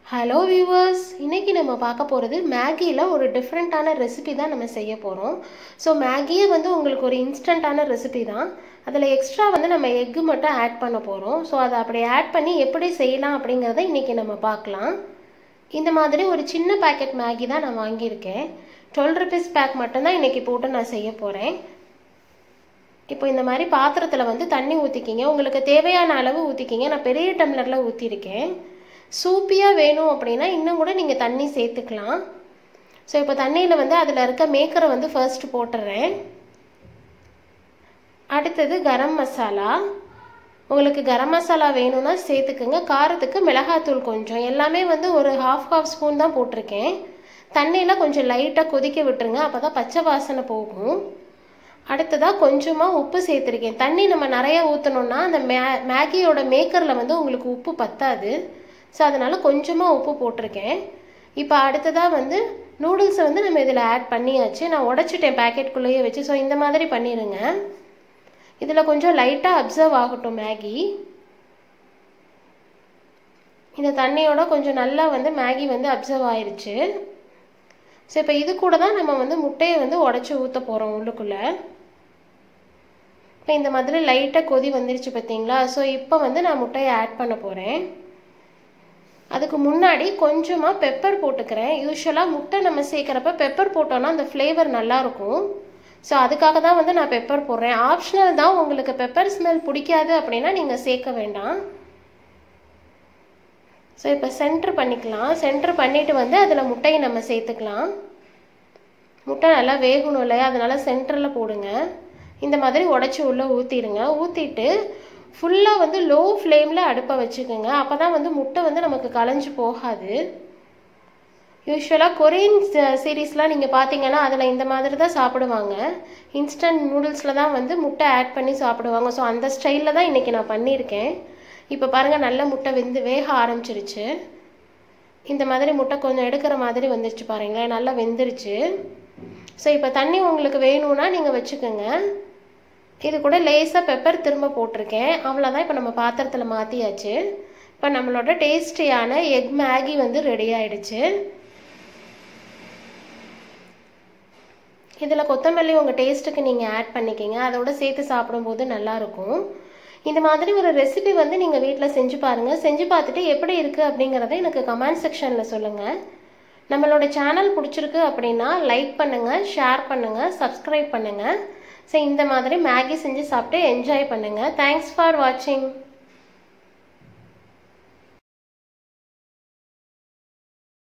hello viewers இன்னைக்கு நம்ம பார்க்க போகிறது மேகியில் ஒரு டிஃப்ரெண்ட்டான ரெசிபி தான் நம்ம செய்ய போகிறோம் ஸோ மேகியே வந்து உங்களுக்கு ஒரு இன்ஸ்டண்ட்டான ரெசிபி தான் அதில் எக்ஸ்ட்ரா வந்து நம்ம எக்கு மட்டும் ஆட் பண்ண போகிறோம் ஸோ அதை அப்படி ஆட் பண்ணி எப்படி செய்யலாம் அப்படிங்கிறத இன்றைக்கி நம்ம பார்க்கலாம் இந்த மாதிரி ஒரு சின்ன பேக்கெட் மேகி தான் நான் வாங்கியிருக்கேன் டுவெல் ருபீஸ் பேக் மட்டும்தான் இன்றைக்கி போட்டு நான் செய்ய போகிறேன் இப்போ இந்த மாதிரி பாத்திரத்தில் வந்து தண்ணி ஊற்றிக்கிங்க உங்களுக்கு தேவையான அளவு ஊற்றிக்கிங்க நான் பெரிய டம்ளரில் ஊற்றிருக்கேன் சூப்பியாக வேணும் அப்படின்னா இன்னும் கூட நீங்கள் தண்ணி சேர்த்துக்கலாம் ஸோ இப்போ தண்ணியில் வந்து அதில் இருக்க மேக்கரை வந்து ஃபர்ஸ்ட் போட்டுடுறேன் அடுத்தது கரம் மசாலா உங்களுக்கு கரம் மசாலா வேணும்னா சேர்த்துக்குங்க காரத்துக்கு மிளகாத்தூள் கொஞ்சம் எல்லாமே வந்து ஒரு ஹாஃப் ஹாஃப் ஸ்பூன் தான் போட்டிருக்கேன் தண்ணியில் கொஞ்சம் லைட்டாக கொதிக்க விட்டுருங்க அப்போ தான் பச்சை வாசனை போகும் அடுத்ததாக கொஞ்சமாக உப்பு சேர்த்துருக்கேன் தண்ணி நம்ம நிறைய ஊற்றணுன்னா அந்த மே மேகியோட மேக்கரில் வந்து உங்களுக்கு உப்பு பத்தாது ஸோ அதனால் கொஞ்சமாக உப்பு போட்டிருக்கேன் இப்போ அடுத்ததாக வந்து நூடுல்ஸை வந்து நம்ம இதில் ஆட் பண்ணியாச்சு நான் உடச்சிட்டேன் பேக்கெட்குள்ளேயே வச்சு ஸோ இந்த மாதிரி பண்ணிடுங்க இதில் கொஞ்சம் லைட்டாக அப்சர்வ் ஆகட்டும் மேகி இந்த தண்ணியோட கொஞ்சம் நல்லா வந்து மேகி வந்து அப்சர்வ் ஆயிடுச்சு ஸோ இப்போ இது கூட தான் நம்ம வந்து முட்டையை வந்து உடச்சி ஊற்ற போகிறோம் உள்ளுக்குள்ளே இப்போ இந்த மாதிரி லைட்டாக கொதி வந்துருச்சு பார்த்தீங்களா ஸோ இப்போ வந்து நான் முட்டையை ஆட் பண்ண போகிறேன் அதுக்கு முன்னாடி கொஞ்சமாக பெப்பர் போட்டுக்கிறேன் யூஸ்வலாக முட்டை நம்ம சேர்க்குறப்ப பெப்பர் போட்டோன்னா அந்த ஃப்ளேவர் நல்லாயிருக்கும் ஸோ அதுக்காக தான் வந்து நான் பெப்பர் போடுறேன் ஆப்ஷனல் தான் உங்களுக்கு பெப்பர் ஸ்மெல் பிடிக்காது அப்படின்னா நீங்கள் சேர்க்க வேண்டாம் ஸோ இப்போ சென்ட்ரு பண்ணிக்கலாம் சென்ட்ரு பண்ணிவிட்டு வந்து அதில் முட்டையை நம்ம சேர்த்துக்கலாம் முட்டை நல்லா வேகணும் இல்லையா அதனால் சென்டரில் போடுங்க இந்த மாதிரி உடச்சி உள்ளே ஊற்றிடுங்க ஊற்றிட்டு ஃபுல்லாக வந்து லோ ஃப்ளேமில் அடுப்பை வச்சுக்கோங்க அப்போ தான் வந்து முட்டை வந்து நமக்கு கலைஞ்சு போகாது யூஸ்வலாக கொரியன் சீரீஸ்லாம் நீங்கள் பார்த்தீங்கன்னா அதில் இந்த மாதிரி தான் சாப்பிடுவாங்க இன்ஸ்டன்ட் நூடுல்ஸில் தான் வந்து முட்டை ஆட் பண்ணி சாப்பிடுவாங்க ஸோ அந்த ஸ்டைலில் தான் இன்றைக்கி நான் பண்ணியிருக்கேன் இப்போ பாருங்கள் நல்ல முட்டை வெந்து வேக ஆரம்பிச்சிருச்சு இந்த மாதிரி முட்டை கொஞ்சம் எடுக்கிற மாதிரி வந்துருச்சு பாருங்களேன் நல்லா வெந்துருச்சு ஸோ இப்போ தண்ணி உங்களுக்கு வேணும்னா நீங்கள் வச்சுக்கோங்க இது கூட லேசாக பெப்பர் திரும்ப போட்டிருக்கேன் அவ்வளோதான் இப்போ நம்ம பாத்திரத்தில் மாற்றியாச்சு இப்போ நம்மளோட டேஸ்டியான எக் மேகி வந்து ரெடி ஆயிடுச்சு இதில் கொத்தமல்லி உங்கள் டேஸ்ட்டுக்கு நீங்கள் ஆட் பண்ணிக்கிங்க அதோட சேர்த்து சாப்பிடும்போது நல்லாயிருக்கும் இந்த மாதிரி ஒரு ரெசிபி வந்து நீங்கள் வீட்டில் செஞ்சு பாருங்கள் செஞ்சு பார்த்துட்டு எப்படி இருக்குது அப்படிங்கிறத எனக்கு கமெண்ட் செக்ஷனில் சொல்லுங்கள் நம்மளோட சேனல் பிடிச்சிருக்கு அப்படின்னா லைக் பண்ணுங்கள் ஷேர் பண்ணுங்கள் சப்ஸ்கிரைப் பண்ணுங்கள் ஸோ இந்த மாதிரி மேகி செஞ்சு சாப்பிட்டு என்ஜாய் பண்ணுங்கள் தேங்க்ஸ் ஃபார் வாட்சிங்